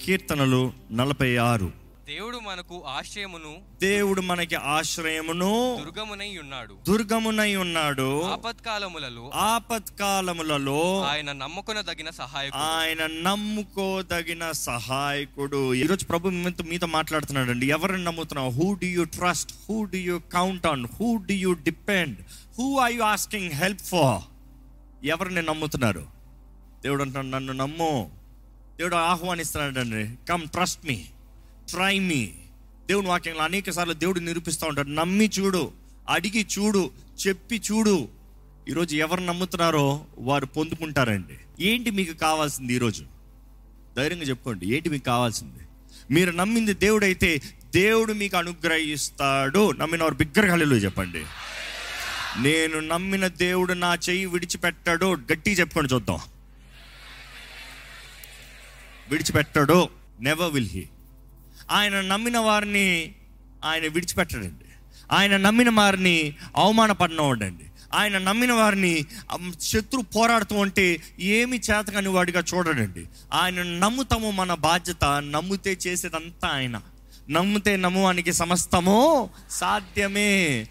కీర్తనలు నలభై ఆరు దేవుడు మనకు ఆశ్రయమును దేవుడు మనకి ఆశ్రయమును దుర్గమునై ఉన్నాడు దుర్గమునై ఉన్నాడు ఆపత్కాలములలో ఆపత్కాలములలో ఆయన నమ్మకొనదగిన సహాయకుడు ఆయన నమ్ముకోదగిన సహాయకుడు ఈరోజు ప్రభు మీతో మీతో మాట్లాడుతున్నాడు అండి ఎవరిని నమ్ముతున్నావు who do you trust who do you count on who do you depend who are you asking help for ఎవరిని నమ్ముతున్నారు దేవుడు అంటున్నాడు నన్ను నమ్ము దేవుడు ఆహ్వానిస్తున్నాడు అండి come trust me try me దేవుని వాక్యంలో అనేక సార్లు దేవుడు నిరూపిస్తూ ఉంటాడు నమ్మి చూడు అడిగి చూడు చెప్పి చూడు ఈరోజు ఎవరు నమ్ముతున్నారో వారు పొందుకుంటారండి ఏంటి మీకు కావాల్సింది ఈరోజు ధైర్యంగా చెప్పుకోండి ఏంటి మీకు కావాల్సింది మీరు నమ్మింది దేవుడు అయితే దేవుడు మీకు అనుగ్రహిస్తాడు నమ్మిన వారు బిగ్గర హల్లు చెప్పండి నేను నమ్మిన దేవుడు నా చెయ్యి విడిచిపెట్టాడు గట్టిగా చెప్పుకొని చూద్దాం విడిచిపెట్టాడు నెవర్ విల్ హీ ఆయన నమ్మిన వారిని ఆయన విడిచిపెట్టడండి ఆయన నమ్మిన వారిని అవమానపడినవాడండి ఆయన నమ్మిన వారిని అమ్, శత్రు పోరాడుతూ ఉంటే ఏమి చేతకాని వాడిగా చూడడండి ఆయన నమ్ముతాము మన బాధ్యత నమ్మితే చేసేదంతా ఆయన నమ్మితే నమ్మువానికి సమస్తము సాధ్యమే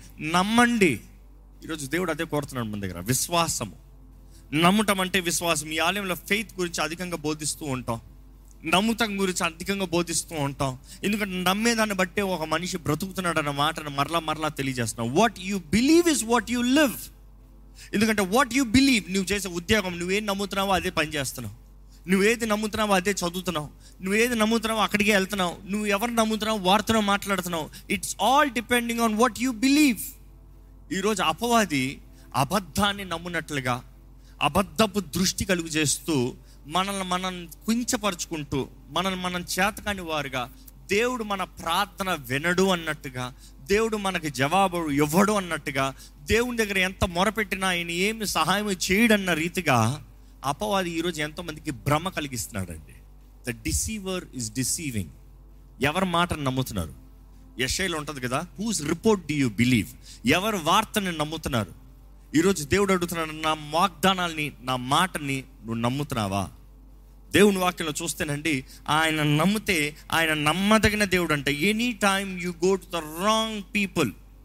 నమ్మండి ఈరోజు దేవుడు అదే కోరుతున్నాడు మన దగ్గర విశ్వాసము నమ్మటం అంటే విశ్వాసం ఈ ఆలయంలో ఫెయిత్ గురించి అధికంగా బోధిస్తూ ఉంటాం నమ్ముతం గురించి అధికంగా బోధిస్తూ ఉంటాం ఎందుకంటే నమ్మేదాన్ని బట్టే ఒక మనిషి బ్రతుకుతున్నాడు అన్న మాటను మరలా మరలా తెలియజేస్తున్నాం what you believe is what you live ఎందుకంటే వాట్ యు బిలీవ్ నువ్వు చేసే ఉద్యోగం నువ్వేం నమ్ముతున్నావో అదే పని చేస్తున్నావు నువ్వేది నమ్ముతున్నావో అదే చదువుతున్నావు నువ్వేది నమ్ముతున్నావో అక్కడికే వెళ్తున్నావు నువ్వు ఎవరు నమ్ముతున్నావు వారితో మాట్లాడుతున్నావు it's all depending on what you believe ఈరోజు అపవాది అబద్ధాన్ని నమ్మునట్లుగా అబద్ధపు దృష్టి కలుగు చేస్తూ మనల్ని మనం కుంచపరుచుకుంటూ మనల్ని మనం చేతకాని వారుగా దేవుడు మన ప్రార్థన వినడు అన్నట్టుగా దేవుడు మనకి జవాబు ఇవ్వడు అన్నట్టుగా దేవుని దగ్గర ఎంత మొరపెట్టినా ఆయన ఏమి సహాయం చేయడన్న రీతిగా అపవాది ఈరోజు ఎంతోమందికి భ్రమ కలిగిస్తున్నాడండి ద డిసీవర్ ఇస్ డిసీవింగ్ ఎవరి మాటను నమ్ముతున్నారు యశైలో ఉంటుంది కదా whose report do you believe ఎవరి వార్తని నమ్ముతున్నారు ఈరోజు దేవుడు అడుగుతున్నాడు నా వాగ్దానాల్ని నా మాటని నువ్వు నమ్ముతున్నావా దేవుని వాక్యంలో చూస్తేనండి ఆయన నమ్మితే ఆయన నమ్మదగిన దేవుడు అంటే any time you go to the wrong people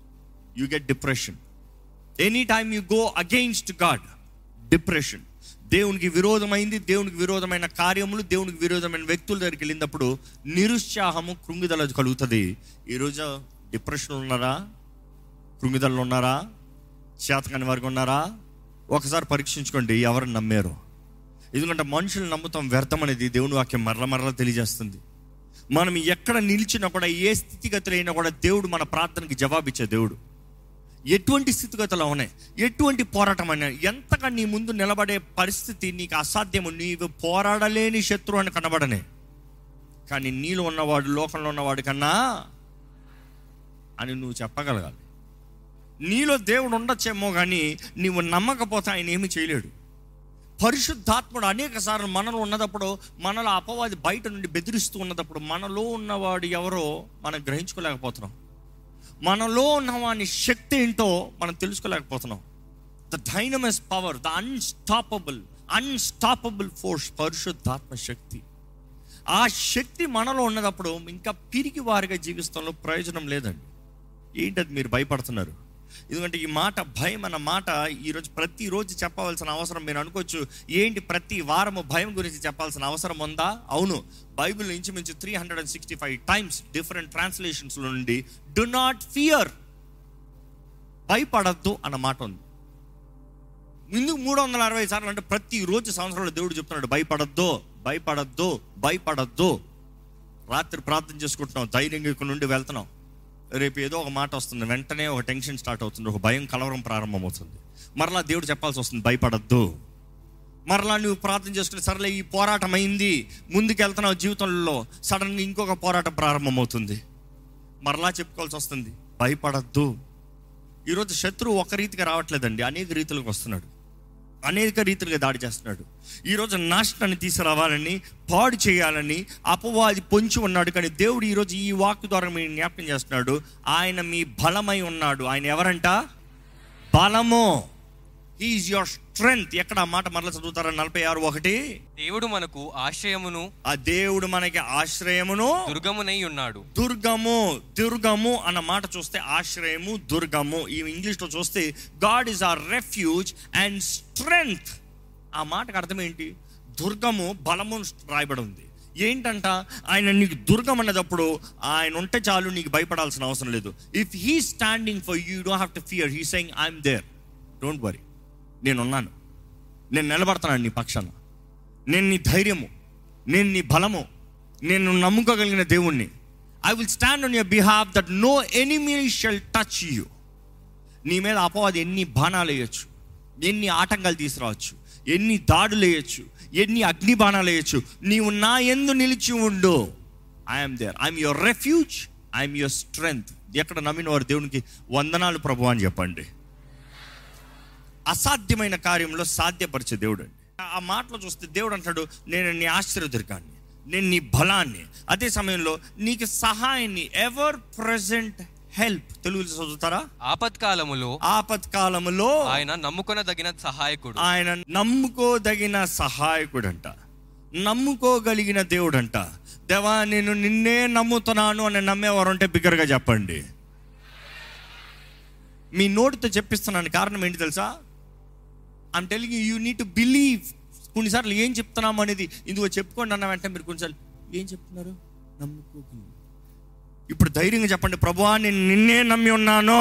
you get depression any time you go against God depression దేవునికి విరోధమైంది దేవునికి విరోధమైన కార్యములు దేవునికి విరోధమైన వ్యక్తుల దగ్గరికి వెళ్ళినప్పుడు నిరుత్సాహము కృంగిదల కలుగుతుంది ఈరోజు డిప్రెషన్ ఉన్నారా కృంగిదలు ఉన్నారా చేతకాని వారికి ఉన్నారా ఒకసారి పరీక్షించుకోండి ఎవరిని నమ్మారు ఎందుకంటే మనుషులు నమ్ముతాం వ్యర్థం అనేది దేవుని వాక్యం మరల మరల తెలియజేస్తుంది మనం ఎక్కడ నిలిచినా కూడా ఏ స్థితిగతులు అయినా కూడా దేవుడు మన ప్రార్థనకి జవాబిచ్చే దేవుడు ఎటువంటి స్థితిగతులు ఉన్నాయి ఎటువంటి పోరాటం అయినా ఎంతగా నీ ముందు నిలబడే పరిస్థితి నీకు అసాధ్యము నీవు పోరాడలేని శత్రువు అని కనబడనే కానీ నీలో ఉన్నవాడు లోకంలో ఉన్నవాడు కన్నా అని నువ్వు చెప్పగలగాలి నీలో దేవుడు ఉండొచ్చేమో కానీ నీవు నమ్మకపోతే ఆయన ఏమీ చేయలేడు పరిశుద్ధాత్ముడు అనేక సార్లు మనలో ఉన్నదప్పుడు మనలో అపవాది బయట నుండి బెదిరిస్తూ ఉన్నదప్పుడు మనలో ఉన్నవాడు ఎవరో మనం గ్రహించుకోలేకపోతున్నాం మనలో ఉన్నవాని శక్తి ఏంటో మనం తెలుసుకోలేకపోతున్నాం the dynamis power the unstoppable unstoppable force పరిశుద్ధాత్మ శక్తి ఆ శక్తి మనలో ఉన్నదప్పుడు ఇంకా పిరికి వారిగా జీవితంలో ప్రయోజనం లేదండి ఏంటది మీరు భయపడుతున్నారు ఎందుకంటే ఈ మాట భయం అన్న మాట ఈరోజు ప్రతిరోజు చెప్పవలసిన అవసరం మీరు అనుకోవచ్చు ఏంటి ప్రతి వారము భయం గురించి చెప్పాల్సిన అవసరం ఉందా అవును బైబిల్ ఇంచుమించు three hundred and sixty five times different translations నుండి డు నాట్ ఫియర్ భయపడద్దు అన్న మాట ఉంది ముందుకు మూడు వందల అరవై సార్లు అంటే ప్రతిరోజు సంవత్సరంలో దేవుడు చెప్తున్నాడు భయపడద్దు భయపడద్దు భయపడద్దు రాత్రి ప్రార్థన చేసుకుంటున్నాం ధైర్యంగా ఇక్కడ నుండి వెళ్తున్నాం రేపు ఏదో ఒక మాట వస్తుంది వెంటనే ఒక టెన్షన్ స్టార్ట్ అవుతుంది ఒక భయం కలవరం ప్రారంభమవుతుంది మరలా దేవుడు చెప్పాల్సి వస్తుంది భయపడద్దు మరలా నువ్వు ప్రార్థన చేసుకుని సరేలే ఈ పోరాటం అయింది ముందుకు వెళ్తున్నావు జీవితంలో సడన్గా ఇంకొక పోరాటం ప్రారంభమవుతుంది మరలా చెప్పుకోవాల్సి వస్తుంది భయపడద్దు ఈరోజు శత్రువు ఒక రీతిగా రావట్లేదండి అనేక రీతులకు వస్తున్నాడు అనేక రీతిలుగా దాడి చేస్తున్నాడు ఈరోజు నాశనాన్ని తీసుకురావాలని పాడు చేయాలని అపవాది పొంచి ఉన్నాడు కానీ దేవుడు ఈరోజు ఈ వాక్ ద్వారా మీరు జ్ఞాపకం చేస్తున్నాడు ఆయన మీ బలమై ఉన్నాడు ఆయన ఎవరంట బలము ఈజ్ యువర్ స్ట్రెంగ్త్ ఎక్కడ ఆ మాట మరల చదువుతారా నలభై ఆరు ఒకటి దేవుడు మనకు ఆశ్రయమును ఆ దేవుడు మనకి ఆశ్రయమును దుర్గమునై ఉన్నాడు దుర్గము దుర్గము అన్న మాట చూస్తే ఆశ్రయము దుర్గము ఈ ఇంగ్లీష్లో చూస్తే God is our refuge and strength ఆ మాటకు అర్థం ఏంటి దుర్గము బలము రాయబడి ఉంది ఏంటంట ఆయన నీకు దుర్గం అన్నదప్పుడు ఆయన ఉంటే చాలు నీకు భయపడాల్సిన అవసరం లేదు if he standing for you don't have to fear he saying I'm there don't worry నేనున్నాను నేను నిలబడతాను నీ పక్షాన నేను నీ ధైర్యము నేను నీ బలము నేను నమ్ముకోగలిగిన దేవుణ్ణి I will stand on your behalf that no enemy shall touch you నీ మీద అపవాది ఎన్ని బాణాలు వేయచ్చు ఎన్ని ఆటంకాలు తీసుకురావచ్చు ఎన్ని దాడులు వేయచ్చు ఎన్ని అగ్ని బాణాలు వేయచ్చు నీవు నా ఎందు నిలిచి ఉండు I'm there I'm your refuge I'm your strength ఎక్కడ నమ్మిన వారు దేవునికి వందనాలు ప్రభు అని చెప్పండి అసాధ్యమైన కార్యంలో సాధ్యపరిచే దేవుడు అండి ఆ మాటలో చూస్తే దేవుడు అంటాడు నేను నీ ఆశ్చర్యదుర్గాన్ని నేను నీ బలాన్ని అదే సమయంలో నీకు సహాయాన్ని ఎవర్ ప్రజెంట్ హెల్ప్ తెలుగులో చదువుతారా ఆపత్కాలములో ఆపత్కాలములో ఆయన నమ్ముకొనదగిన సహాయకుడు ఆయన నమ్ముకోదగిన సహాయకుడంట నమ్ముకోగలిగిన దేవుడంట దేవా నేను నిన్నే నమ్ముతున్నాను అని నమ్మేవారు ఉంటే బిగ్గరగా చెప్పండి మీ నోటితో చెప్పిస్తున్నాను కారణం ఏంటి తెలుసా I'm telling you need to believe కొన్నిసార్లు ఏం చెప్తున్నాము అనేది ఇందుకో చెప్పుకోండి అన్న వెంటనే మీరు కొన్నిసార్లు ఏం చెప్తున్నారు నమ్ముకోగలిగి ఇప్పుడు ధైర్యంగా చెప్పండి ప్రభువా నేను నిన్నే నమ్మి ఉన్నాను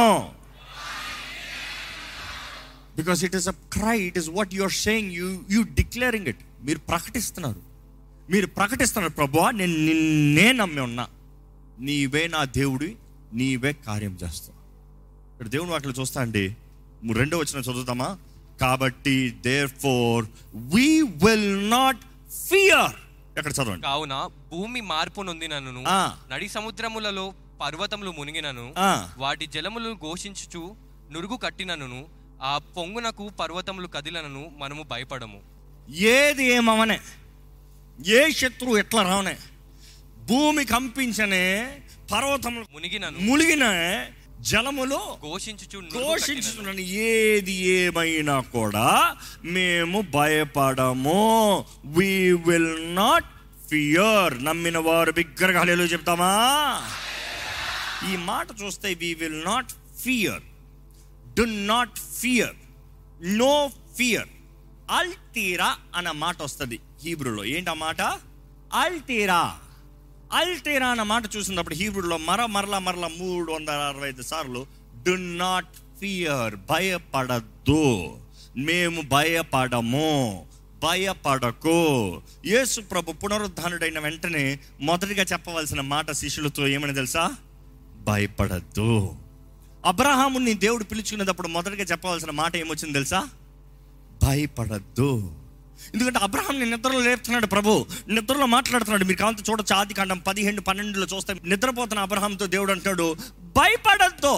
because it is a cry it is what you're saying you you declaring it మీరు ప్రకటిస్తున్నారు మీరు ప్రకటిస్తున్నారు ప్రభువా నేను నిన్నే నమ్మి ఉన్నా నీవే నా దేవుడి నీవే కార్యం చేస్తావు ఇక్కడ దేవుని వాటిలో చూస్తా అండి రెండో వచ్చిన చదువుతామా కాబట్టి therefore we will not fear ఎక్కడ చదవండి కావున భూమి మార్పు నొందినను ఆ. నడి సముద్రములలో పర్వతములు మునిగినను ఆ. వాటి జలములు ఘోషించుచు నురుగు కట్టినను ఆ పొంగునకు పర్వతములు కదిలనను మనము భయపడము ఏది ఏమవనే ఏ శత్రువు ఎట్లా రావనే భూమి కంపించనే పర్వతములు మునిగినను ములిగిన జలములో ఘోషించుచు నురుగు కట్టినను. ఘోషించుతున్న ఏది ఏమైనా కూడా మేము భయపడము వి విల్ నాట్ ఫియర్ నమ్మిన వారు బిగ్గరగా హల్లెలూయా చెప్తామా ఈ మాట చూస్తే we will not fear do not fear no fear అల్తీరా అన్న మాట వస్తుంది హీబ్రూలో ఏంటి ఆ మాట అల్తీరా అల్తీరా అన్న మాట చూసినప్పుడు హీబ్రూలో మర మరల మరల మూడు వందల అరవై ఐదు సార్లు డు నాట్ ఫియర్ భయపడద్దు మేము భయపడము భయపడకు యేసు ప్రభు పునరుద్ధానుడైన వెంటనే మొదటిగా చెప్పవలసిన మాట శిష్యులతో ఏమని తెలుసా భయపడద్దు అబ్రహాముని దేవుడు పిలుచుకునేటప్పుడు మొదటగా చెప్పవలసిన మాట ఏమొచ్చింది తెలుసా భయపడద్దు ఎందుకంటే అబ్రహాం నిద్రలో లేపుతున్నాడు ప్రభు నిద్రలో మాట్లాడుతున్నాడు మీరు కావాలంటే చూడొచ్చు ఆది కాండం పదిహేను పన్నెండులో చూస్తే నిద్రపోతున్న అబ్రహాంతో దేవుడు అంటాడు భయపడద్దు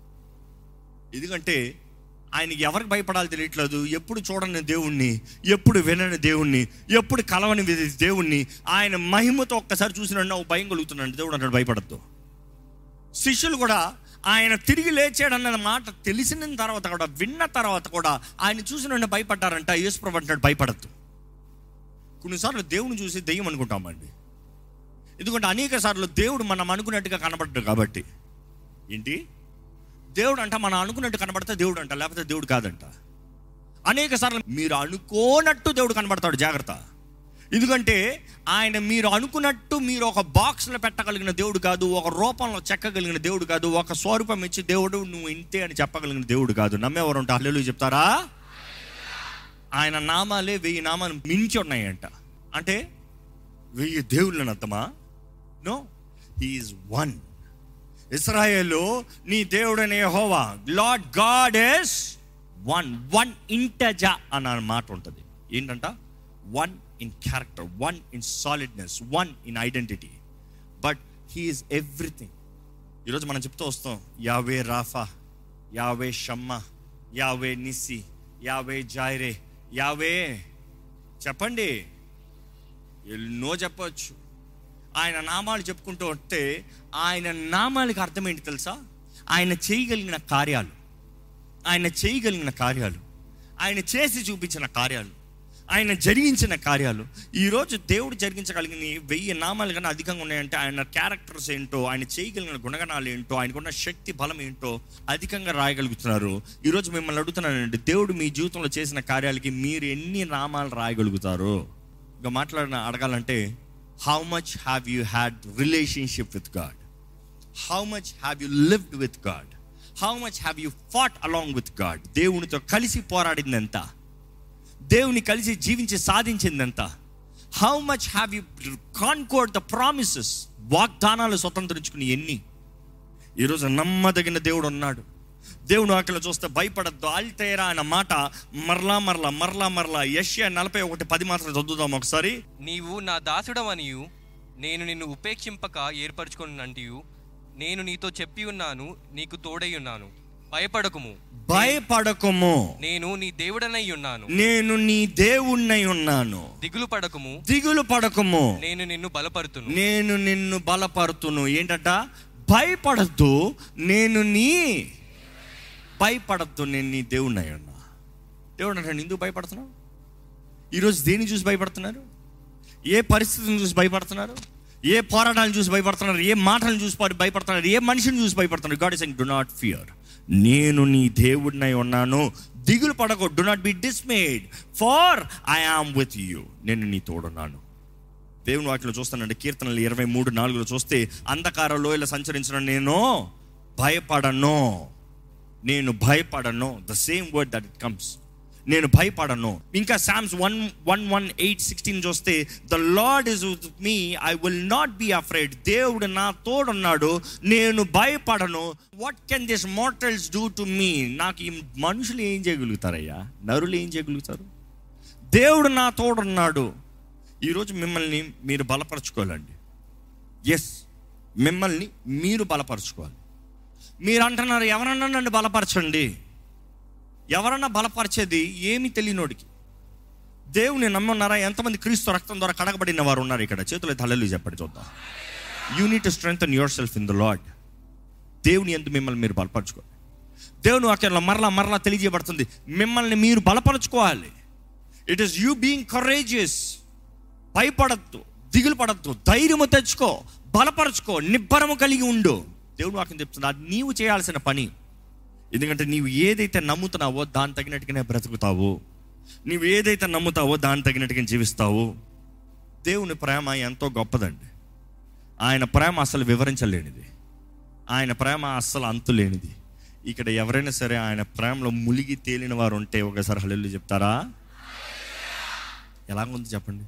ఎందుకంటే ఆయనకి ఎవరికి భయపడాలి తెలియట్లేదు ఎప్పుడు చూడని దేవుణ్ణి ఎప్పుడు వినని దేవుణ్ణి ఎప్పుడు కలవని వి- దేవుణ్ణి ఆయన మహిమతో ఒక్కసారి చూసిన భయం కలుగుతున్నాడు దేవుడు అంటాడు భయపడద్దు శిష్యులు కూడా ఆయన తిరిగి లేచాడన్న మాట తెలిసిన తర్వాత కూడా విన్న తర్వాత కూడా ఆయన చూసిన వెంటనే భయపడ్డారంట యేసుప్రభు అంటాడు భయపడద్దు కొన్నిసార్లు దేవుని చూసి దెయ్యం అనుకుంటామండి ఎందుకంటే అనేక సార్లు దేవుడు మనం అనుకున్నట్టుగా కనబడ్డాడు కాబట్టి ఏంటి దేవుడు అంట మనం అనుకున్నట్టు కనబడితే దేవుడు అంట లేకపోతే దేవుడు కాదంట అనేక సార్లు మీరు అనుకోనట్టు దేవుడు కనబడతాడు జాగ్రత్త ఎందుకంటే ఆయన మీరు అనుకున్నట్టు మీరు ఒక బాక్స్లో పెట్టగలిగిన దేవుడు కాదు ఒక రూపంలో చెక్కగలిగిన దేవుడు కాదు ఒక స్వరూపం ఇచ్చి దేవుడు నువ్వు ఇంతే అని చెప్పగలిగిన దేవుడు కాదు నమ్మేవారు ఉంటా హల్లెలూయా చెప్తారా ఆయన నామాలే వెయ్యి నామాలు మించి ఉన్నాయంట అంటే వెయ్యి దేవుళ్ళని అర్థమా నో హీఈస్ వన్ ఇస్రాయేలు నీ దేవుడనే హోవా lord god is one one ఇంటజా అన్న మాట ఉంటుంది ఏంటంట one in character one in solidness one in identity but he is everything ఈరోజు మనం చెప్తూ వస్తాం యావే రాఫా యావే షమ్మ యావే నిస్సి యావే జాయిరే యావే చెప్పండి ఎన్నో చెప్పవచ్చు ఆయన నామాలు చెప్పుకుంటూ వస్తే ఆయన నామాలకి అర్థం ఏంటి తెలుసా ఆయన చేయగలిగిన కార్యాలు ఆయన చేయగలిగిన కార్యాలు ఆయన చేసి చూపించిన కార్యాలు ఆయన జరిగించిన కార్యాలు ఈరోజు దేవుడు జరిగించగలిగిన వెయ్యి నామాలు కన్నా అధికంగా ఉన్నాయంటే ఆయన క్యారెక్టర్స్ ఏంటో ఆయన చేయగలిగిన గుణగణాలు ఏంటో ఆయనకున్న శక్తి బలం ఏంటో అధికంగా రాయగలుగుతున్నారు ఈరోజు మిమ్మల్ని అడుగుతున్నానండి దేవుడు మీ జీవితంలో చేసిన కార్యాలకి మీరు ఎన్ని నామాలు రాయగలుగుతారు ఇంకా మాట్లాడిన అడగాలంటే how much have you had relationship with god how much have you lived with god how much have you fought along with god దేవునితో కలిసి పోరాడిందంతా దేవుని కలిసి జీవించి సాధించిందంత how much have you conquered the promises వాగ్దానాలు స్వతంత్రించుకుని ఎన్ని ఈరోజు నమ్మదగిన దేవుడు ఉన్నాడు దేవుడు ఆకలి చూస్తే భయపడద్దు ఆల్తేరా అన్న మాట మరలా మరలా మరలా మరలా యష్యా నలభై ఒకటి పది మాత్రం చదువుదాం ఒకసారి నీవు నా దాసుడవనియు నేను నిన్ను ఉపేక్షింపక ఏర్పరచుకున్నంటియు నేను నీతో చెప్పి ఉన్నాను నీకు తోడై ఉన్నాను భయపడకుము భయపడకము నేను నీ దేవుడనై ఉన్నాను నేను నీ దేవుణ్ణై ఉన్నాను దిగులు పడకము దిగులు పడకము నేను నిన్ను బలపరుతును నేను నిన్ను బలపరుతును ఏంటట భయపడద్దు నేను నీ భయపడద్దు నేను నీ దేవుణ్ణి అయి ఉన్నా దేవుడు అంటే ఎందుకు భయపడుతున్నావు ఈరోజు దేన్ని చూసి భయపడుతున్నారు ఏ పరిస్థితిని చూసి భయపడుతున్నారు ఏ పోరాటాలను చూసి భయపడుతున్నారు ఏ మాటలను చూసి పడి భయపడుతున్నారు ఏ మనిషిని చూసి భయపడుతున్నారు god is do not fear నేను నీ దేవుడినై ఉన్నాను దిగులు పడకు do not be dismayed for I am with you నేను నీ తోడున్నాను దేవుని వాటిలో చూస్తానండి కీర్తనలు ఇరవై మూడు నాలుగులో చూస్తే అంధకార లోయలో సంచరించిన నేను భయపడను నేను భయపడను the same word that it comes నేను భయపడను ఇంకా psalms one one one eight sixteen చూస్తే the lord is with me I will not be afraid దేవుడు నా తోడున్నాడు నేను భయపడను what can this mortals do to me నాకు ఈ మనుషులు ఏం చేయగలుగుతారయ్యా నరులు ఏం చేయగలుగుతారు దేవుడు నా తోడున్నాడు ఈరోజు మిమ్మల్ని మీరు బలపరచుకోవాలండి ఎస్ మిమ్మల్ని మీరు బలపరచుకోవాలి మీరు అంటున్నారు ఎవరన్నా నన్ను బలపరచండి ఎవరన్నా బలపరిచేది ఏమి తెలియనోడికి దేవుని నమ్మున్నారా ఎంతమంది క్రీస్తు రక్తం ద్వారా కడగబడిన వారు ఉన్నారు ఇక్కడ చేతులు తలలు చెప్పండి చూద్దాం unit strength yourself in the lord దేవుని ఎందు మిమ్మల్ని మీరు బలపరచుకోవాలి దేవుని వాక్యంలో మరలా మరలా తెలియజేయబడుతుంది మిమ్మల్ని మీరు బలపరచుకోవాలి it is you being courageous భయపడద్దు దిగులు పడద్దు ధైర్యము తెచ్చుకో బలపరచుకో నిబ్బరము కలిగి ఉండు దేవుడు వాక్యం చెప్తుంది అది నీవు చేయాల్సిన పని ఎందుకంటే నీవు ఏదైతే నమ్ముతున్నావో దాని తగినట్టుగానే బ్రతుకుతావు నీవు ఏదైతే నమ్ముతావో దాని తగినట్టుగా జీవిస్తావు దేవుని ప్రేమ ఎంతో గొప్పదండి ఆయన ప్రేమ అసలు వివరించలేనిది ఆయన ప్రేమ అస్సలు అంతులేనిది ఇక్కడ ఎవరైనా సరే ఆయన ప్రేమలో ములిగి తేలిన వారు ఉంటే ఒకసారి హల్లెలూయా చెప్తారా ఎలాగుంది చెప్పండి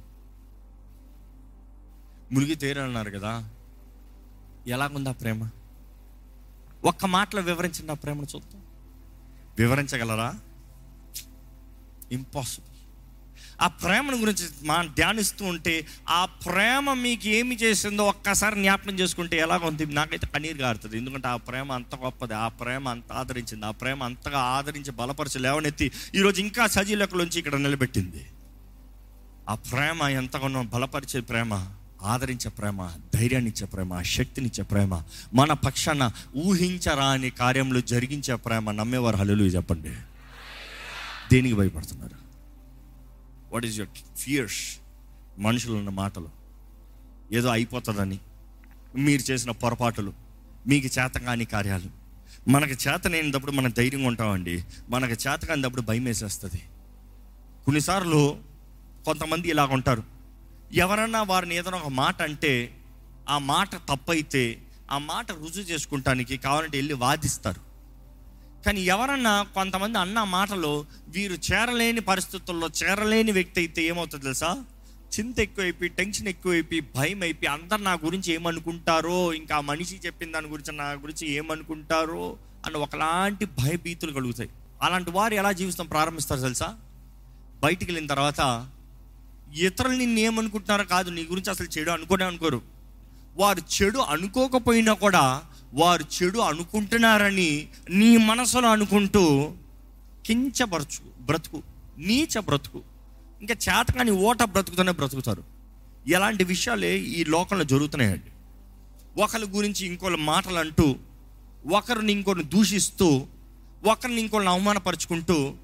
మునిగి తేరన్నారు కదా ఎలాగుంది ఆ ప్రేమ ఒక్క మాటలో వివరించిన ఆ ప్రేమను చూద్దాం వివరించగలరా ఇంపాసిబుల్ ఆ ప్రేమను గురించి మా ధ్యానిస్తూ ఉంటే ఆ ప్రేమ మీకు ఏమి చేసిందో ఒక్కసారి జ్ఞాపకం చేసుకుంటే ఎలాగ ఉంది నాకైతే కన్నీరు గారుతుంది ఎందుకంటే ఆ ప్రేమ అంత గొప్పది ఆ ప్రేమ అంత ఆదరించింది ఆ ప్రేమ అంతగా ఆదరించి బలపరిచి లేవనెత్తి ఈరోజు ఇంకా సజీలకులోంచి ఇక్కడ నిలబెట్టింది ఆ ప్రేమ ఎంతగానో బలపరిచే ప్రేమ ఆదరించే ప్రేమ ధైర్యాన్ని ఇచ్చే ప్రేమ శక్తినిచ్చే ప్రేమ మన పక్షాన ఊహించరాని కార్యంలో జరిగించే ప్రేమ నమ్మేవారు హల్లు చెప్పండి దేనికి భయపడుతున్నారు వాట్ ఈస్ యువర్ ఫియర్స్ మనుషులు ఉన్న మాటలు ఏదో అయిపోతుందని మీరు చేసిన పొరపాటులు మీకు చేతకాని కార్యాలు మనకు చేతనైనప్పుడు మనం ధైర్యంగా ఉంటామండి మనకు చేతకానినప్పుడు భయం వేసేస్తుంది కొన్నిసార్లు కొంతమంది ఇలాగ ఉంటారు ఎవరన్నా వారిని ఏదైనా ఒక మాట అంటే ఆ మాట తప్పైతే ఆ మాట రుజువు చేసుకుంటానికి కావాలంటే వెళ్ళి వాదిస్తారు కానీ ఎవరన్నా కొంతమంది అన్న మాటలో వీరు చేరలేని పరిస్థితుల్లో చేరలేని వ్యక్తి అయితే ఏమవుతుంది తెలుసా చింత ఎక్కువైపోయి టెన్షన్ ఎక్కువైపోయి భయం అయిపోయి అందరు నా గురించి ఏమనుకుంటారో ఇంకా ఆ మనిషి చెప్పిన దాని గురించి నా గురించి ఏమనుకుంటారో అని ఒకలాంటి భయభీతులు కలుగుతాయి అలాంటి వారు ఎలా జీవిస్తాం ప్రారంభిస్తారు తెలుసా బయటికి వెళ్ళిన తర్వాత ఇతరులు నిన్ను ఏమనుకుంటున్నారో కాదు నీ గురించి అసలు చెడు అనుకోనే అనుకోరు వారు చెడు అనుకోకపోయినా కూడా వారు చెడు అనుకుంటున్నారని నీ మనసులో అనుకుంటూ కించబరచు బ్రతుకు నీచ బ్రతుకు ఇంకా చేతకాని ఓట బ్రతుకుతూనే బ్రతుకుతారు ఎలాంటి విషయాలే ఈ లోకంలో జరుగుతున్నాయండి ఒకరి గురించి ఇంకోళ్ళ మాటలు అంటూ ఒకరిని ఇంకొకరిని దూషిస్తూ ఒకరిని ఇంకొకరిని అవమానపరుచుకుంటూ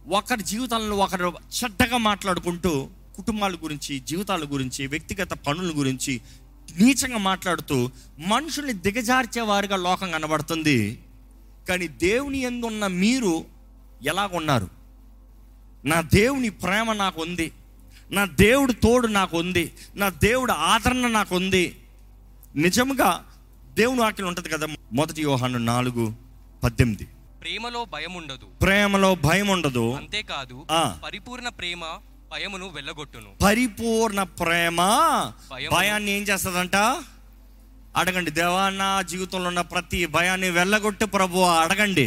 ఒకరి జీవితాలను ఒకరు చెడ్డగా మాట్లాడుకుంటూ కుటుంబాల గురించి జీవితాల గురించి వ్యక్తిగత పనుల గురించి నీచంగా మాట్లాడుతూ మనుషుల్ని దిగజార్చే వారిగా లోకం కనబడుతుంది కానీ దేవుని ఎందున్న మీరు ఎలాగున్నారు నా దేవుని ప్రేమ నాకు ఉంది నా దేవుడు తోడు నాకు ఉంది నా దేవుడు ఆదరణ నాకు ఉంది నిజంగా దేవుని వాక్యం ఉంటుంది కదా మొదటి యోహాను నాలుగు పద్దెనిమిది ప్రేమలో భయం ఉండదు ప్రేమలో భయం ఉండదు అంతేకాదు ఆ. పరిపూర్ణ ప్రేమ భయమును వెళ్ళగొట్టును పరిపూర్ణ ప్రేమ భయం. భయాన్ని ఏం చేస్తుందంట అడగండి దేవా నా జీవితంలో ఉన్న ప్రతి భయాన్ని వెళ్ళగొట్టు ప్రభు అడగండి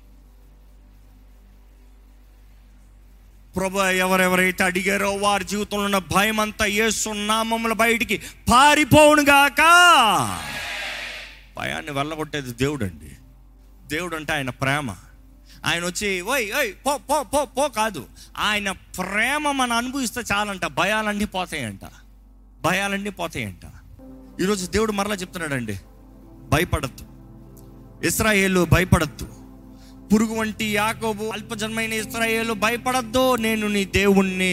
ప్రభు ఎవరెవరైతే అడిగారో వారి జీవితంలో ఉన్న భయం అంతా ఏసునామముల బయటికి పారిపోవునుగాక భయాన్ని వెళ్ళగొట్టేది దేవుడు అండి దేవుడు అంటే ఆయన ప్రేమ ఆయన వచ్చి ఓయ్ ఓయ్ పో పో పో పో కాదు ఆయన ప్రేమ మనం అనుభవిస్తే చాలంట భయాలన్నీ పోతాయంట భయాలన్నీ పోతాయంట ఈరోజు దేవుడు మరలా చెప్తున్నాడండి భయపడద్దు ఇస్రాయేలు భయపడద్దు పురుగు వంటి యాకోబు అల్పజన్మైన ఇస్రాయేలు భయపడద్దు నేను నీ దేవుణ్ణి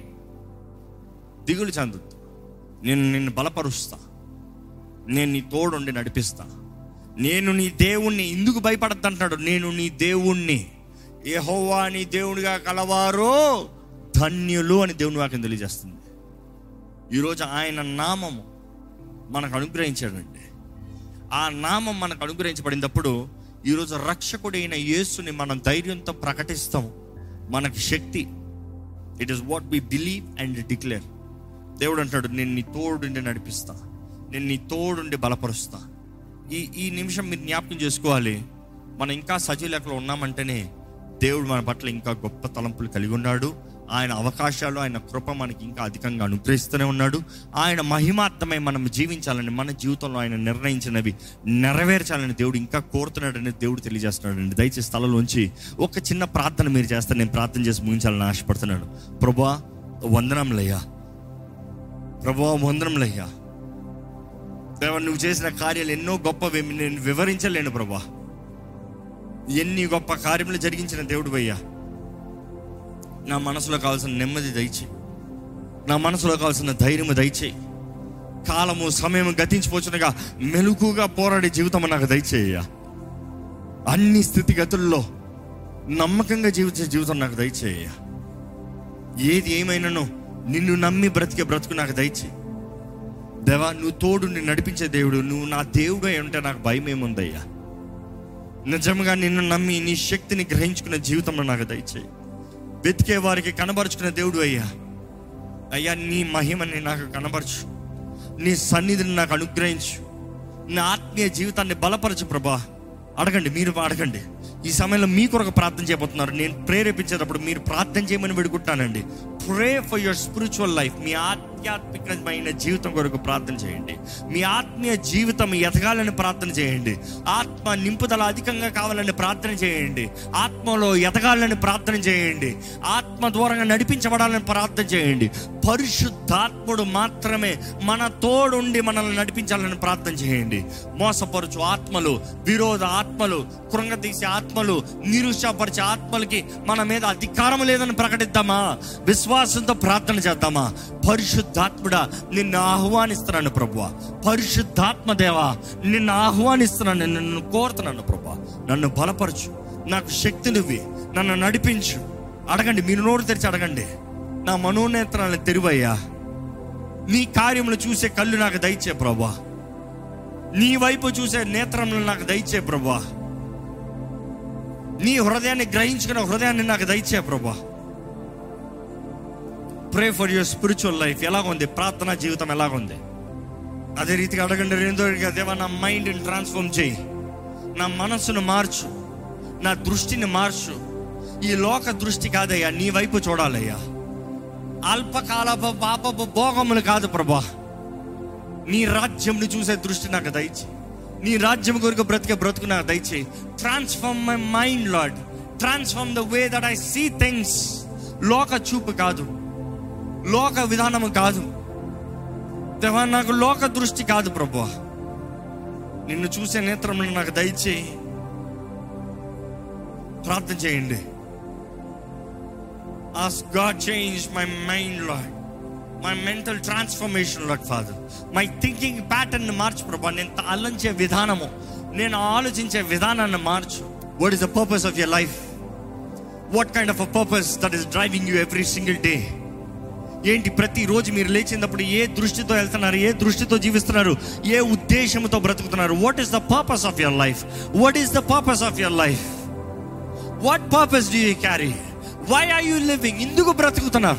దిగులు చెందొద్దు నేను నిన్ను బలపరుస్తా నేను నీ తోడుండి నడిపిస్తా నేను నీ దేవుణ్ణి ఎందుకు భయపడద్దు అంటున్నాడు నేను నీ దేవుణ్ణి యెహోవా నీ దేవునిగా కలవారు ధన్యులు అని దేవుని వాక్యం తెలియజేస్తుంది ఈరోజు ఆయన నామము మనకు అనుగ్రహించాడండి ఆ నామం మనకు అనుగ్రహించబడినప్పుడు ఈరోజు రక్షకుడైన యేసుని మనం ధైర్యంతో ప్రకటిస్తాం మనకి శక్తి it is what we believe and declare దేవుడు అంటాడు నేను నీ తోడుండి నడిపిస్తా నేను నీ తోడుండి బలపరుస్తా ఈ ఈ నిమిషం మీరు జ్ఞాపకం చేసుకోవాలి మనం ఇంకా సజీవ లెక్కలో ఉన్నామంటేనే దేవుడు మన పట్ల ఇంకా గొప్ప తలంపులు కలిగి ఉన్నాడు ఆయన అవకాశాలు ఆయన కృప మనకి ఇంకా అధికంగా అనుగ్రహిస్తూనే ఉన్నాడు ఆయన మహిమార్థమై మనం జీవించాలని మన జీవితంలో ఆయన నిర్ణయించినవి నెరవేర్చాలని దేవుడు ఇంకా కోరుతున్నాడని దేవుడు తెలియజేస్తున్నాడండి దయచేసి స్థలంలోంచి ఒక చిన్న ప్రార్థన మీరు చేస్తే నేను ప్రార్థన చేసి ముగించాలని ఆశపడుతున్నాను ప్రభా వందనంలయ్యా ప్రభా వందనంలయ్యా దేవా నువ్వు చేసిన కార్యాలు ఎన్నో గొప్పవి నేను వివరించలేను ప్రభా ఎన్ని గొప్ప కార్యములు జరిగించిన దేవుడు అయ్యా నా మనసులో కావాల్సిన నెమ్మది దయచేయి నా మనసులో కావాల్సిన ధైర్యము దయచేయి కాలము సమయం గతించిపోచునగా మెలుగుగా పోరాడే జీవితం నాకు దయచేయ్యా అన్ని స్థితిగతుల్లో నమ్మకంగా జీవించే జీవితం నాకు దయచేయ్యా ఏది ఏమైనానో నిన్ను నమ్మి బ్రతికే బ్రతుకు నాకు దయచేయి దేవా నువ్వు తోడు నిన్ను నడిపించే దేవుడు నువ్వు నా దేవుడు అయి ఉంటే నాకు భయం ఏముందయ్యా నిజంగా నిన్ను నమ్మి నీ శక్తిని గ్రహించుకునే జీవితంలో నాకు దయచేయి వెతికే వారికి కనబరుచుకునే దేవుడు అయ్యా అయ్యా నీ మహిమని నాకు కనబరచు నీ సన్నిధిని నాకు అనుగ్రహించు నా ఆత్మీయ జీవితాన్ని బలపరచు ప్రభా అడగండి మీరు అడగండి ఈ సమయంలో మీ కొరకు ప్రార్థన చేయబోతున్నారు నేను ప్రేరేపించేటప్పుడు మీరు ప్రార్థన చేయమని వేడుకుంటానండి pray for your spiritual life మీ ఆధ్యాత్మికమైన జీవితం కొరకు ప్రార్థన చేయండి మీ ఆత్మీయ జీవితం ఎదగాలని ప్రార్థన చేయండి ఆత్మ నింపుదల అధికంగా కావాలని ప్రార్థన చేయండి ఆత్మలో ఎదగాలని ప్రార్థన చేయండి ఆత్మ దూరంగా నడిపించబడాలని ప్రార్థన చేయండి పరిశుద్ధాత్ముడు మాత్రమే మన తోడుండి మనల్ని నడిపించాలని ప్రార్థన చేయండి మోసపరుచు ఆత్మలు విరోధ ఆత్మలు కృంగతీసే ఆత్మలు నిరుత్సాహపరిచే ఆత్మలకి మన మీద అధికారం లేదని ప్రకటిద్దామా విశ్వాసంతో ప్రార్థన చేద్దామా పరిశుద్ధాత్ముడా నిన్ను ఆహ్వానిస్తున్నాను ప్రభువా పరిశుద్ధాత్మ దేవా నిన్ను ఆహ్వానిస్తున్నాను నిన్ను కోరుతున్నాను ప్రభువా నన్ను బలపరచు నాకు శక్తినివ్వి నన్ను నడిపించు అడగండి మీరు నోరు తెరిచి అడగండి నా మనోనేత్రాలను తెరువయ్యా నీ కార్యములు చూసే కళ్ళు నాకు దయచే ప్రభా నీ వైపు చూసే నేత్రములు నాకు దయచే ప్రభా నీ హృదయాన్ని గ్రహించుకున్న హృదయాన్ని నాకు దయచే ప్రభా pray for your spiritual life ఎలాగుంది ప్రార్థనా జీవితం ఎలాగుంది అదే రీతిగా అడగండి రెండో రీతిగా దేవా నా మైండ్ని ట్రాన్స్ఫార్మ్ చేయి నా మనస్సును మార్చు నా దృష్టిని మార్చు ఈ లోక దృష్టి కాదయ్యా నీ వైపు చూడాలయ్యా అల్పకాలపు పాపపు భోగములు కాదు ప్రభా నీ రాజ్యంని చూసే దృష్టి నాకు దయచి నీ రాజ్యం కొరకు బ్రతికే బ్రతుకు నాకు దయచేయి transform my mind lord transform the way that I see things లోక చూపు కాదు లోక విధానము కాదు దేవా నాకు లోక దృష్టి కాదు ప్రభు నిన్ను చూసే నేత్రములు నాకు దయచేయి ప్రార్థన చేయండి Ask God change my mind, Lord. My mental transformation, Lord Father. My thinking pattern మార్చు ప్రభా నేను ఆలోచించే విధానము నేను ఆలోచించే విధానాన్ని మార్చు what is the purpose of your life what kind of a purpose that is driving you every single day ఏంటి ప్రతిరోజు మీరు లేచినప్పుడు ఏ దృష్టితో వెళ్తున్నారు ఏ దృష్టితో జీవిస్తున్నారు ఏ ఉద్దేశంతో బ్రతుకుతున్నారు what is the purpose of your life what is the purpose of your life what purpose do you carry why are you living ఇందుకు బ్రతుకుతున్నారు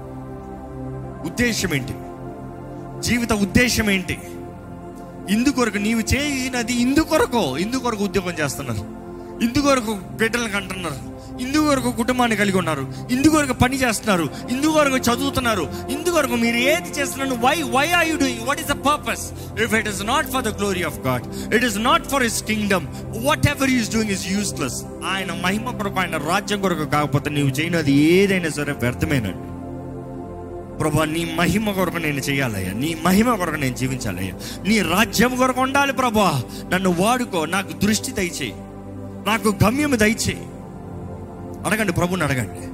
ఉద్దేశం ఏంటి జీవిత ఉద్దేశం ఏంటి ఇందుకొరకు నీవు చేసినది ఇందుకొరకు ఇందుకొరకు ఉద్యోగం చేస్తున్నారు ఇందుకొరకు బిడ్డలకు అంటున్నారు ఇందుకొరకు కుటుంబాన్ని కలిగి ఉన్నారు ఇందుకొరకు పని చేస్తున్నారు ఇందుకొరకు చదువుతున్నారు ఇందుకొరకు మీరు ఏది చేస్తున్నారు why why are you doing what is the purpose if it is not for the glory of god it is not for his kingdom whatever is doing is useless ఆయన మహిమ కొరకు ఆయన రాజ్యం కొరకు కాకపోతే నీవు చేయనది ఏదైనా సరే వ్యర్థమేనండి ప్రభా నీ మహిమ కొరకు నేను చేయాలయ్యా నీ మహిమ కొరకు నేను జీవించాలయ్యా నీ రాజ్యం కొరకు ఉండాలి ప్రభా నన్ను వాడుకో నాకు దృష్టి దయచేయి నాకు గమ్యం దయచేయి అడగండి ప్రభుని అడగండి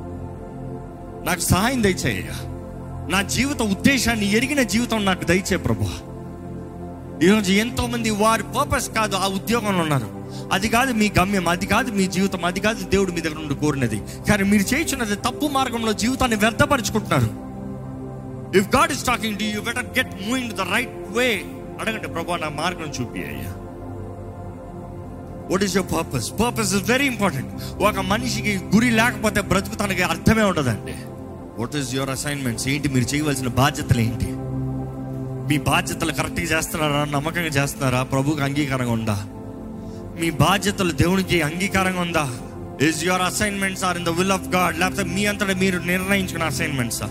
నాకు సహాయం దయచేయ్యా నా జీవిత ఉద్దేశాన్ని ఎరిగిన జీవితం నాకు దయచే ప్రభా ఈరోజు ఎంతో మంది వారి పర్పస్ కాదు ఆ ఉద్యోగంలో ఉన్నారు అది కాదు మీ గమ్యం అది కాదు మీ జీవితం అది కాదు దేవుడు మీ దగ్గర నుండి కోరినది కానీ మీరు చేయించున్నది తప్పు మార్గంలో జీవితాన్ని వ్యర్థపరుచుకుంటున్నారు if god is talking to you better get moving the right way అడగండి ప్రభా నా మార్గం చూపి అయ్యా what is your purpose purpose is very important ఒక మనిషికి గురి లేకపోతే బ్రతుకు తనకి అర్థమే ఉండదండి వాట్ ఈస్ యువర్ అసైన్మెంట్స్ ఏంటి మీరు చేయవలసిన బాధ్యతలు ఏంటి మీ బాధ్యతలు కరెక్ట్గా చేస్తున్నారా నమ్మకంగా చేస్తున్నారా ప్రభుకి అంగీకారంగా ఉందా మీ బాధ్యతలు దేవునికి అంగీకారంగా ఉందా is your assignments are in the will of god లేకపోతే మీ అంతటా మీరు నిర్ణయించుకున్న అసైన్మెంట్సా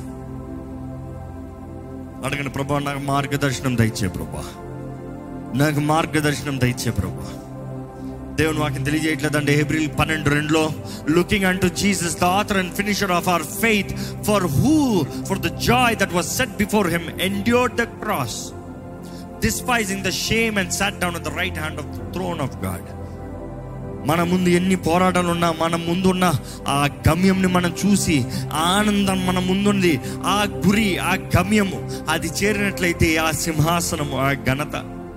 అడగండి ప్రభా నాకు మార్గదర్శనం దయచే ప్రభా నాకు మార్గదర్శనం దయచే ప్రభా దేవుని వాక్యం తెలియజేయట్లేదండి హెబ్రిల్ పన్నెండు రెండులో looking and to Jesus the author and finisher of our faith for who for the joy that was set before him endured the cross despising the shame and sat down the right hand of the throne of god మన ముందు ఎన్ని పోరాటాలు ఉన్నా మన ముందున్న ఆ గమ్యంని మనం చూసి ఆనందం మన ముందుంది ఆ గురి ఆ గమ్యము అది చేరినట్లయితే ఆ సింహాసనము ఆ ఘనత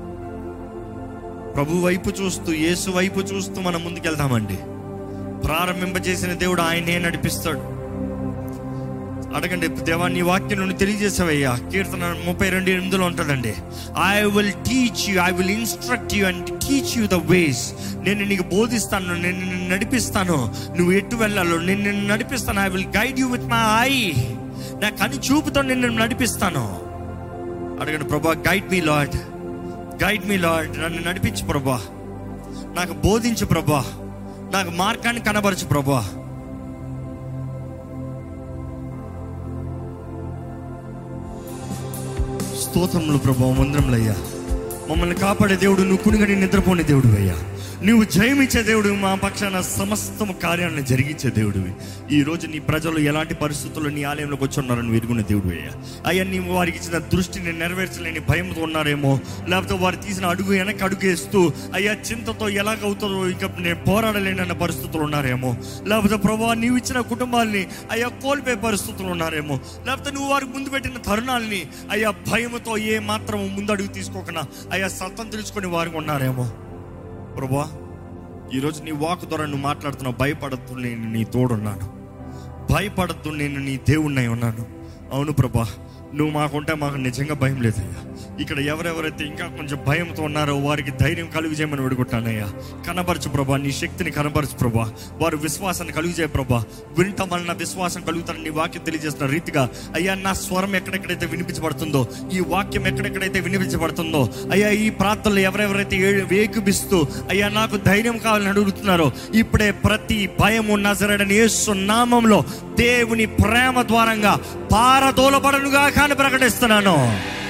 ప్రభు వైపు చూస్తూ యేసు వైపు చూస్తూ మనం ముందుకెళ్తామండి ప్రారంభింపజేసిన దేవుడు ఆయనే నడిపిస్తాడు అడగండి దేవా నీ వాక్యం నుండి తెలియజేసావయ్యా కీర్తన ముప్పై రెండు ఎనిమిదిలో ఉంటుందండి I will teach you I will instruct you and teach you the ways నేను నీకు బోధిస్తాను నేను నిన్ను నడిపిస్తాను నువ్వు ఎటు వెళ్ళాలో నేను నిన్ను నడిపిస్తాను I will guide you with my eye నా కని చూపుతో నిన్ను నడిపిస్తాను అడగండి ప్రభా guide me lord guide me lord నన్ను నడిపించు ప్రభా నాకు బోధించు ప్రభా నాకు మార్గాన్ని కనబరచు ప్రభా స్తోత్రములు ప్రభా వందరములు అయ్యా మమ్మల్ని కాపాడే దేవుడు నువ్వు కునిగని నిద్రపోని దేవుడు అయ్యా నువ్వు జయమిచ్చే దేవుడు మా పక్షాన సమస్తము కార్యాలను జరిగించే దేవుడివి ఈ రోజు నీ ప్రజలు ఎలాంటి పరిస్థితుల్లో నీ ఆలయంలోకి వచ్చి ఉన్నారని వెరుగున్న దేవుడు అయ్యా అయ్యా నీవు వారికి ఇచ్చిన దృష్టిని నెరవేర్చలేని భయంతో ఉన్నారేమో లేకపోతే వారు తీసిన అడుగు వెనక్కి అడుగు వేస్తూ అయ్యా చింతతో ఎలాగవుతుందో ఇంకా నేను పోరాడలేనన్న పరిస్థితులు ఉన్నారేమో లేకపోతే ప్రభా నీవు ఇచ్చిన కుటుంబాల్ని అయ్యా కోల్పోయే పరిస్థితులు ఉన్నారేమో లేకపోతే నువ్వు వారికి ముందు పెట్టిన తరుణాల్ని అయ్యా భయముతో ఏ మాత్రం ముందడుగు తీసుకోకుండా అయ్యా సత్తం తెలుసుకొని వారికి ఉన్నారేమో ప్రభా ఈరోజు నీ వాక్ ద్వారా నువ్వు మాట్లాడుతున్నావు భయపడద్దు నేను నీ తోడున్నాను భయపడద్దు నేను నీ దేవుణ్ణి ఉన్నాను అవును ప్రభా నువ్వు మాకుంటే మాకు నిజంగా భయం లేదయ్యా ఇక్కడ ఎవరెవరైతే ఇంకా కొంచెం భయంతో ఉన్నారో వారికి ధైర్యం కలుగు చేయమని వేడుకుంటానయ్యా కనబరచు ప్రభా నీ శక్తిని కనబరచు ప్రభా వారు విశ్వాసాన్ని కలుగు చేయ ప్రభా వినటం వలన విశ్వాసం కలుగుతారని నీ వాక్యం తెలియజేస్తున్న రీతిగా అయ్యా నా స్వరం ఎక్కడెక్కడైతే వినిపించబడుతుందో ఈ వాక్యం ఎక్కడెక్కడైతే వినిపించబడుతుందో అయ్యా ఈ ప్రాంతంలో ఎవరెవరైతే ఏ- వేకుబిస్తూ అయ్యా నాకు ధైర్యం కావాలని అడుగుతున్నారో ఇప్పుడే ప్రతి భయము నజరడని యేసు నామంలో దేవుని ప్రేమ ద్వారంగా పారదోలబడనుగా కానీ ప్రకటిస్తున్నాను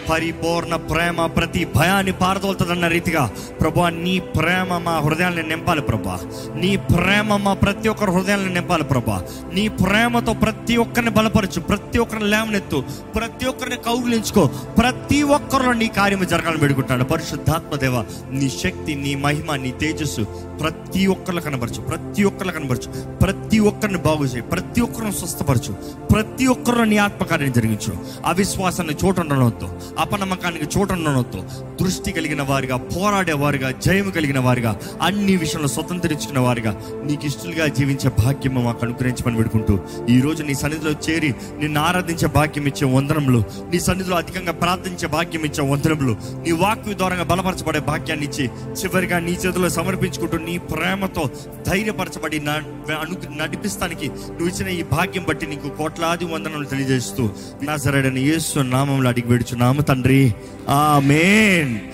పరిపూర్ణ ప్రేమ ప్రతి భయాన్ని పారదోలుతుందన్న రీతిగా ప్రభా నీ ప్రేమ మా హృదయాన్ని నింపాలి ప్రభా నీ ప్రేమ మా ప్రతి ఒక్కరి హృదయాన్ని నింపాలి ప్రభా నీ ప్రేమతో ప్రతి ఒక్కరిని బలపరచు ప్రతి ఒక్కరిని లేవనెత్తు ప్రతి ఒక్కరిని కౌగిలించుకో ప్రతి ఒక్కరిలో నీ కార్యము జరగాలని పెడుకుంటాడు పరిశుద్ధాత్మ దేవ నీ శక్తి నీ మహిమ నీ తేజస్సు ప్రతి ఒక్కరిలో కనబరచు ప్రతి ఒక్కరిలో కనబరచు ప్రతి ఒక్కరిని బాగు చేయి ప్రతి ఒక్కరిని స్వస్థపరచు ప్రతి ఒక్కరిలో నీ ఆత్మకార్యం జరిగించు అవిశ్వాసాన్ని చోటు ఉండడంతో అపనమ్మకానికి చోటు ఉండడంతో దృష్టి కలిగిన వారిగా పోరాడే వారిగా జయము కలిగిన వారిగా అన్ని విషయంలో స్వతంత్రించుకున్న వారిగా నీకు ఇష్టలుగా జీవించే భాగ్యం మాకు అనుగ్రహించమని పెడుకుంటూ ఈ రోజు నీ సన్నిధిలో చేరి నిన్ను ఆరాధించే భాగ్యం ఇచ్చే వందనములు నీ సన్నిధిలో అధికంగా ప్రార్థించే భాగ్యం ఇచ్చే వందనములు నీ వాక్కు ద్వారా బలపరచబడే భాగ్యాన్ని ఇచ్చి చివరిగా నీ చేతిలో సమర్పించుకుంటూ నీ ప్రేమతో ధైర్యపరచబడి నా అను నడిపిస్తానికి నువ్వు ఇచ్చిన ఈ భాగ్యం బట్టి నీకు కోట్లాది వందనలు తెలియజేస్తూ నా సరైన యేసు నామంలో అడిగి పెడుచున్నాము తండ్రి ఆమేన్